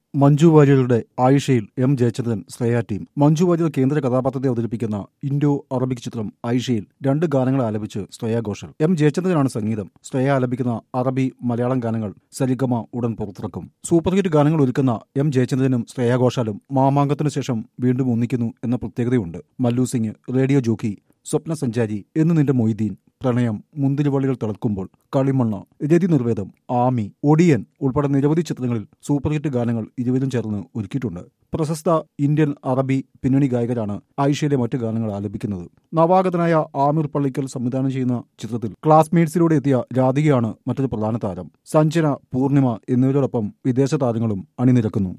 മഞ്ജു വാര്യരുടെ ആയിഷയിൽ M Jayachandran Shreya team Manju Warrier കേന്ദ്ര കഥാപാത്രത്തെ അവതരിപ്പിക്കുന്ന ഇൻഡോ അറബിക് ചിത്രം ആയിഷയിൽ രണ്ട് ഗാനങ്ങൾ ആലപിച്ച് ശ്രേയ ഘോഷൽ എം ജയചന്ദ്രനാണ് സംഗീതം ശ്രേയ ആലപിക്കുന്ന അറബി മലയാളം ഗാനങ്ങൾ സരിഗമ ഉടൻ പുറത്തിറക്കും സൂപ്പർ ഹിറ്റ് ഗാനങ്ങൾ ഒരുക്കുന്ന എം ജയചന്ദ്രനും ശ്രേയ ഘോഷാലും മാമാങ്കത്തിനു ശേഷം വീണ്ടും ഒന്നിക്കുന്നു എന്ന പ്രത്യേകതയുണ്ട് മല്ലു സിംഗ് റേഡിയോ ജോക്കി സ്വപ്ന സഞ്ചാരി എന്ന് നിന്റെ മൊയ്തീൻ പ്രണയം മുന്തിരിവള്ളികൾ തിളക്കുമ്പോൾ കളിമണ്ണ രതി നിർവേദം ആമി ഒടിയൻ ഉൾപ്പെടെ നിരവധി ചിത്രങ്ങളിൽ സൂപ്പർ ഹിറ്റ് ഗാനങ്ങൾ ഇരുവരും ചേർന്ന് ഒരുക്കിയിട്ടുണ്ട് പ്രശസ്ത ഇന്ത്യൻ അറബി പിന്നണി ഗായകരാണ് ആയിഷയിലെ മറ്റു ഗാനങ്ങൾ ആലപിക്കുന്നത് നവാഗതനായ ആമിർ പള്ളിക്കൽ സംവിധാനം ചെയ്യുന്ന ചിത്രത്തിൽ ക്ലാസ്മേറ്റ്സിലൂടെ എത്തിയ രാധികയാണ് മറ്റൊരു പ്രധാന താരം സഞ്ജന പൂർണിമ എന്നിവരോടൊപ്പം വിദേശ താരങ്ങളും അണിനിരക്കുന്നു